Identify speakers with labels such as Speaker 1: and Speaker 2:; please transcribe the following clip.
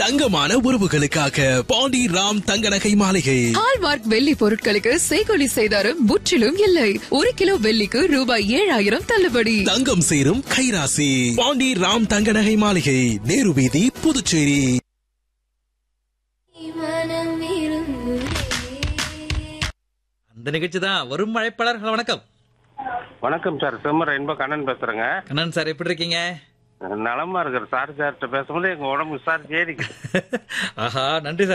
Speaker 1: தங்கமான உறவுகளுக்காக பாண்டி ராம் தங்க நகை மாளிகை
Speaker 2: ஹால்மார்க் வெள்ளி பொருட்களுக்கு செய்கொலி செய்தாரும் முற்றிலும் இல்லை ஒரு கிலோ வெள்ளிக்கு ரூபாய் ஏழாயிரம் தள்ளுபடி
Speaker 1: தங்கம் சேரும் கைராசி பாண்டி ராம் தங்க நகை மாளிகை நேரு வீதி புதுச்சேரி
Speaker 3: அந்த நிகழ்ச்சி தான் வரும் அழைப்பாளர்கள் வணக்கம்
Speaker 4: வணக்கம் சார் செம்ம ரெயின்போ கண்ணன் பேசுறேங்க
Speaker 3: கண்ணன் சார் எப்படி இருக்கீங்க
Speaker 4: நலமா இருக்கிற சார் சார்கிட்ட பேசும்போது எங்க உடம்பு சார் ஏறிக்குது
Speaker 3: ஆஹா நன்றி சார்